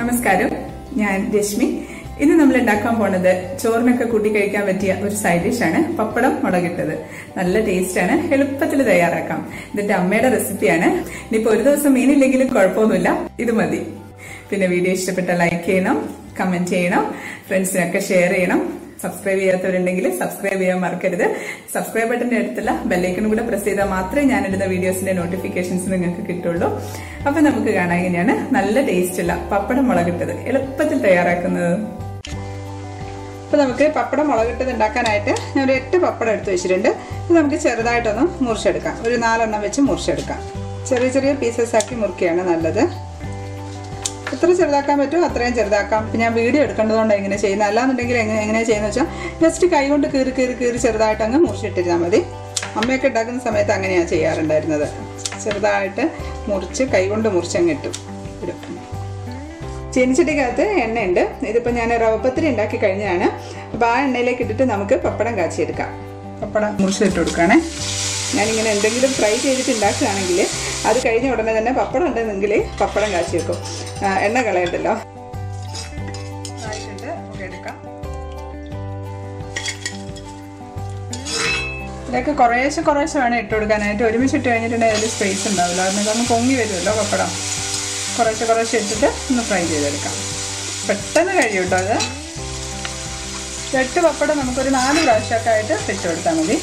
നമസ്കാരം ഞാൻ രശ്മി ഇന്ന് നമ്മൾ ഉണ്ടാക്കാൻ പോണത് ചോറിനൊക്കെ കൂട്ടി കഴിക്കാൻ പറ്റിയ ഒരു സൈഡ് ഡിഷാണ് പപ്പടം മുളകിട്ടത് നല്ല ടേസ്റ്റ് ആണ് എളുപ്പത്തിൽ തയ്യാറാക്കാം ഇതിന്റെ അമ്മയുടെ റെസിപ്പിയാണ് ഇനിയിപ്പോ ഒരു ദിവസം മീനില്ലെങ്കിലും കുഴപ്പമൊന്നുമില്ല ഇത് മതി പിന്നെ വീഡിയോ ഇഷ്ടപ്പെട്ട ലൈക്ക് ചെയ്യണം കമന്റ് ചെയ്യണം ഫ്രണ്ട്സിനൊക്കെ ഷെയർ ചെയ്യണം സബ്സ്ക്രൈബ് ചെയ്യാത്തവരുണ്ടെങ്കിൽ സബ്സ്ക്രൈബ് ചെയ്യാൻ മറക്കരുത് സബ്സ്ക്രൈബ് ബട്ടന്റെ അടുത്തുള്ള ബെല്ലൈക്കണും കൂടെ പ്രസ് ചെയ്താൽ മാത്രമേ ഞാൻ ഇടുന്ന വീഡിയോസിന്റെ നോട്ടിഫിക്കേഷൻസ് നിങ്ങൾക്ക് കിട്ടുള്ളൂ അപ്പൊ നമുക്ക് കാണാൻ ഇങ്ങനെയാണ് നല്ല ടേസ്റ്റ് ഉള്ള പപ്പടം മുളകിട്ടത് എളുപ്പത്തിൽ തയ്യാറാക്കുന്നത് അപ്പൊ നമുക്ക് പപ്പടം മുളകിട്ടത് ഉണ്ടാക്കാനായിട്ട് ഞാൻ ഒരു എട്ട് പപ്പടം എടുത്ത് വെച്ചിട്ടുണ്ട് ഇത് നമുക്ക് ചെറുതായിട്ടൊന്ന് മുറിച്ചെടുക്കാം ഒരു നാലെണ്ണം വെച്ച് മുറിച്ചെടുക്കാം ചെറിയ ചെറിയ പീസസ് ആക്കി മുറിക്കുകയാണ് നല്ലത് എത്ര ചെറുതാക്കാൻ പറ്റുമോ അത്രയും ചെറുതാക്കാം ഇപ്പം ഞാൻ വീഡിയോ എടുക്കേണ്ടതുകൊണ്ട് എങ്ങനെ ചെയ്യുന്നത് അല്ലാന്നുണ്ടെങ്കിൽ എങ്ങനെ എങ്ങനെയാണ് ചെയ്യുന്നത് വെച്ചാൽ ജസ്റ്റ് കൈ കൊണ്ട് കീറി കീറി കീറി ചെറുതായിട്ട് അങ്ങ് മുറിച്ചിട്ടിരുന്നാൽ മതി അമ്മയൊക്കെ ഉണ്ടാക്കുന്ന സമയത്ത് അങ്ങനെയാണ് ചെയ്യാറുണ്ടായിരുന്നത് ചെറുതായിട്ട് മുറിച്ച് കൈ കൊണ്ട് മുറിച്ചങ്ങ് ഇട്ടു ഇടും ചീനിച്ചട്ടിക്കകത്ത് എണ്ണയുണ്ട് ഇതിപ്പോൾ ഞാൻ റവപ്പത്തിരി ഉണ്ടാക്കി കഴിഞ്ഞതാണ് അപ്പോൾ ആ എണ്ണയിലേക്ക് ഇട്ടിട്ട് നമുക്ക് പപ്പടം കാച്ചിയെടുക്കാം പപ്പടം മുറിച്ചിട്ട് കൊടുക്കുകയാണേ ഞാനിങ്ങനെ എന്തെങ്കിലും ഫ്രൈ ചെയ്തിട്ട് ഉണ്ടാക്കുകയാണെങ്കിൽ അത് കഴിഞ്ഞ ഉടനെ തന്നെ പപ്പടം ഉണ്ടെന്നെങ്കിൽ പപ്പടം കാച്ചി വെക്കും എണ്ണ കളയണ്ടല്ലോ ആയിട്ടുണ്ട് നമുക്ക് എടുക്കാം ഇതിലേക്ക് കുറേശ്ശെ കുറേശ്ശെ വേണം ഇട്ട് കൊടുക്കാനായിട്ട് ഒരുമിച്ച് ഇട്ട് കഴിഞ്ഞിട്ടുണ്ടെങ്കിൽ അതിൽ സ്പേസ് ഉണ്ടാവില്ല കാരണം ഇതൊന്ന് പൊങ്ങി വരുമല്ലോ പപ്പടം കുറേശ്ശെ കുറേശ്ശെ ഇട്ടിട്ട് ഒന്ന് ഫ്രൈ ചെയ്തെടുക്കാം പെട്ടെന്ന് കഴിയും കേട്ടോ അത് എട്ട് പപ്പടം നമുക്കൊരു നാല് പ്രാവശ്യമൊക്കെ ആയിട്ട് ഇട്ട് കൊടുത്താൽ മതി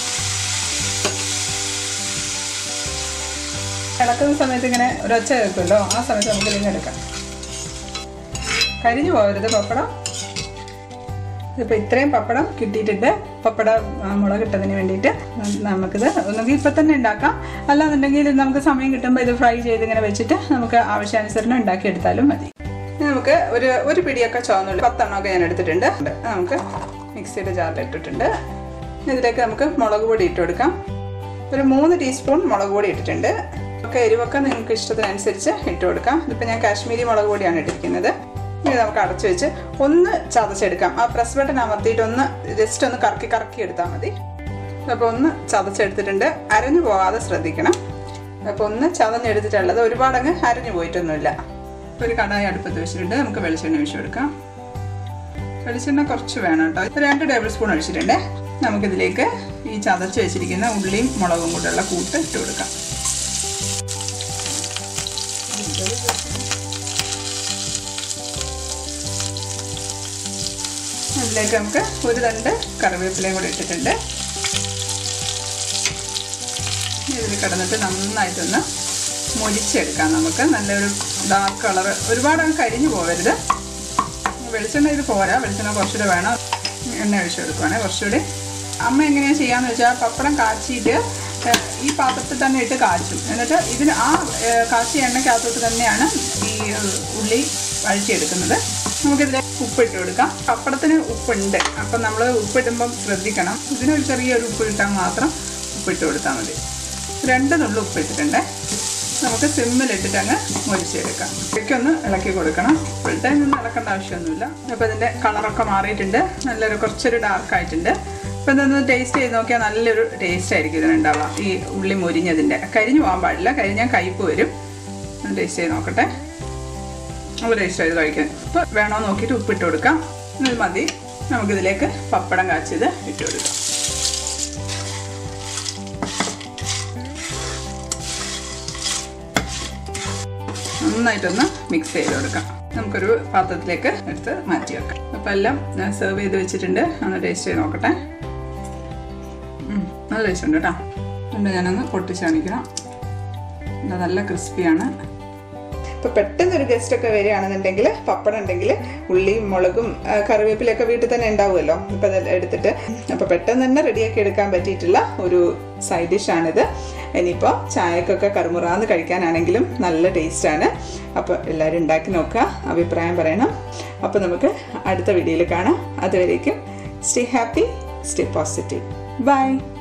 ഇളക്കുന്ന സമയത്ത് ഇങ്ങനെ ഒരൊച്ച കേൾക്കുമല്ലോ ആ സമയത്ത് നമുക്ക് ഇതിങ്ങനെ എടുക്കാം കരിഞ്ഞു പോകരുത് പപ്പടം ഇതിപ്പോൾ ഇത്രയും പപ്പടം കിട്ടിയിട്ടുണ്ട് പപ്പട മുളകിട്ടതിന് വേണ്ടിയിട്ട് നമുക്കിത് ഒന്നുകിൽ ഇപ്പം തന്നെ ഉണ്ടാക്കാം അല്ലാന്നുണ്ടെങ്കിൽ നമുക്ക് സമയം കിട്ടുമ്പോൾ ഇത് ഫ്രൈ ചെയ്ത് ഇങ്ങനെ വെച്ചിട്ട് നമുക്ക് ആവശ്യാനുസരണം ഉണ്ടാക്കിയെടുത്താലും മതി നമുക്ക് ഒരു ഒരു പിടിയൊക്കെ ചുവന്നുള്ളി പത്തെണ്ണമൊക്കെ ഞാൻ എടുത്തിട്ടുണ്ട് നമുക്ക് മിക്സിയുടെ ജാറിൽ ഇട്ടിട്ടുണ്ട് ഇതിലേക്ക് നമുക്ക് മുളക് പൊടി ഇട്ട് കൊടുക്കാം ഒരു മൂന്ന് ടീസ്പൂൺ മുളക് പൊടി ഇട്ടിട്ടുണ്ട് ഒക്കെ എരിവൊക്കെ നിങ്ങൾക്ക് ഇഷ്ടത്തിനനുസരിച്ച് ഇട്ട് കൊടുക്കാം ഇതിപ്പോൾ ഞാൻ കാശ്മീരി മുളക് പൊടിയാണ് ഇട്ടിരിക്കുന്നത് ഇനി നമുക്ക് അടച്ചു വെച്ച് ഒന്ന് ചതച്ചെടുക്കാം ആ പ്രസ് ബട്ടൺ അമർത്തിയിട്ട് ഒന്ന് ജസ്റ്റ് ഒന്ന് കറക്കി കറക്കി എടുത്താൽ മതി അപ്പോൾ ഒന്ന് ചതച്ചെടുത്തിട്ടുണ്ട് അരഞ്ഞു പോകാതെ ശ്രദ്ധിക്കണം അപ്പോൾ ഒന്ന് ചതഞ്ഞെടുത്തിട്ടുള്ളത് ഒരുപാടങ്ങ് അരഞ്ഞു പോയിട്ടൊന്നുമില്ല ഒരു കടായി അടുപ്പത്ത് വെച്ചിട്ടുണ്ട് നമുക്ക് വെളിച്ചെണ്ണ ഒഴിച്ചു കൊടുക്കാം വെളിച്ചെണ്ണ കുറച്ച് വേണം കേട്ടോ രണ്ട് ടേബിൾ സ്പൂൺ ഒഴിച്ചിട്ടുണ്ട് നമുക്കിതിലേക്ക് ഈ ചതച്ച് വെച്ചിരിക്കുന്ന ഉള്ളിയും മുളകും കൂടെയുള്ള കൂട്ട് ഇട്ട് കൊടുക്കാം അതിലേക്ക് നമുക്ക് ഒരു തണ്ട് കറിവേപ്പിലയും കൂടെ ഇട്ടിട്ടുണ്ട് ഇതിൽ കിടന്നിട്ട് നന്നായിട്ടൊന്ന് മൊരിച്ചെടുക്കാം നമുക്ക് നല്ലൊരു ഡാർക്ക് കളർ ഒരുപാട് അങ്ങ് കരിഞ്ഞു പോകരുത് വെളിച്ചെണ്ണ ഇത് പോരാ വെളിച്ചെണ്ണ കുറച്ചുകൂടെ വേണം എണ്ണ ഒഴിച്ചു കൊടുക്കുവാണേ കുറച്ചുകൂടി അമ്മ എങ്ങനെയാണ് ചെയ്യാന്ന് വെച്ചാൽ പപ്പടം കാച്ചിയിട്ട് ഈ പാത്രത്തിൽ തന്നെ ഇട്ട് കാച്ചും എന്നിട്ട് ഇതിന് ആ കാച്ചിയ എണ്ണയ്ക്കകത്തോട്ട് തന്നെയാണ് ഈ ഉള്ളി വഴിച്ചെടുക്കുന്നത് നമുക്കിതിൽ ഉപ്പിട്ട് കൊടുക്കാം പപ്പടത്തിന് ഉപ്പുണ്ട് അപ്പം നമ്മൾ ഉപ്പിടുമ്പം ശ്രദ്ധിക്കണം ഇതിനൊരു ചെറിയൊരു ഉപ്പ് ഇട്ടാൽ മാത്രം ഉപ്പിട്ട് കൊടുത്താൽ മതി രണ്ട് നുള്ളു ഉപ്പിട്ടിട്ടുണ്ട് നമുക്ക് സിമ്മിലിട്ടിട്ട് അങ്ങ് മുരിച്ചെടുക്കാം ഇടയ്ക്കൊന്ന് ഇളക്കി കൊടുക്കണം ഫുൾ ടൈം ഒന്നും ഇളക്കേണ്ട ആവശ്യമൊന്നുമില്ല അപ്പോൾ ഇതിൻ്റെ കളറൊക്കെ മാറിയിട്ടുണ്ട് നല്ലൊരു കുറച്ചൊരു ഡാർക്ക് ആയിട്ടുണ്ട് അപ്പോൾ ഇതൊന്ന് ടേസ്റ്റ് ചെയ്ത് നോക്കിയാൽ നല്ലൊരു ടേസ്റ്റ് ആയിരിക്കും ഇതിനുണ്ടാവുക ഈ ഉള്ളി മുരിഞ്ഞതിൻ്റെ കരിഞ്ഞു പോകാൻ പാടില്ല കരിഞ്ഞാൽ കയ്പ്പ് വരും ഒന്ന് ടേസ്റ്റ് ചെയ്ത് നോക്കട്ടെ നല്ല ടേസ്റ്റ് ആയത് കഴിക്കാൻ ഇപ്പോൾ വേണോ നോക്കിയിട്ട് ഉപ്പിട്ട് കൊടുക്കാം ഇത് മതി നമുക്കിതിലേക്ക് പപ്പടം കാച്ചിയത് ഇട്ട് കൊടുക്കാം നന്നായിട്ടൊന്ന് മിക്സ് ചെയ്ത് കൊടുക്കാം നമുക്കൊരു പാത്രത്തിലേക്ക് എടുത്ത് മാറ്റി വെക്കാം അപ്പം എല്ലാം ഞാൻ സെർവ് ചെയ്ത് വെച്ചിട്ടുണ്ട് ഒന്ന് ടേസ്റ്റ് ചെയ്ത് നോക്കട്ടെ നല്ല ടേസ്റ്റ് ഉണ്ട് കേട്ടോ അതുകൊണ്ട് ഞാനൊന്ന് പൊട്ടിച്ച് കാണിക്കണം നല്ല ക്രിസ്പിയാണ് ഇപ്പോൾ പെട്ടെന്ന് ഒരു ഗസ്റ്റ് ഒക്കെ വരികയാണെന്നുണ്ടെങ്കിൽ പപ്പടം ഉണ്ടെങ്കിൽ ഉള്ളിയും മുളകും കറിവേപ്പിലൊക്കെ വീട്ടിൽ തന്നെ ഉണ്ടാവുമല്ലോ ഇപ്പം അത് എടുത്തിട്ട് അപ്പോൾ പെട്ടെന്ന് തന്നെ റെഡിയാക്കി എടുക്കാൻ പറ്റിയിട്ടുള്ള ഒരു സൈഡ് ഡിഷാണിത് ഇനിയിപ്പോൾ ചായക്കൊക്കെ കറുമുറാന്ന് കഴിക്കാനാണെങ്കിലും നല്ല ടേസ്റ്റാണ് അപ്പോൾ എല്ലാവരും ഉണ്ടാക്കി നോക്കുക അഭിപ്രായം പറയണം അപ്പോൾ നമുക്ക് അടുത്ത വീഡിയോയിൽ കാണാം അതുവരേക്കും stay happy stay positive by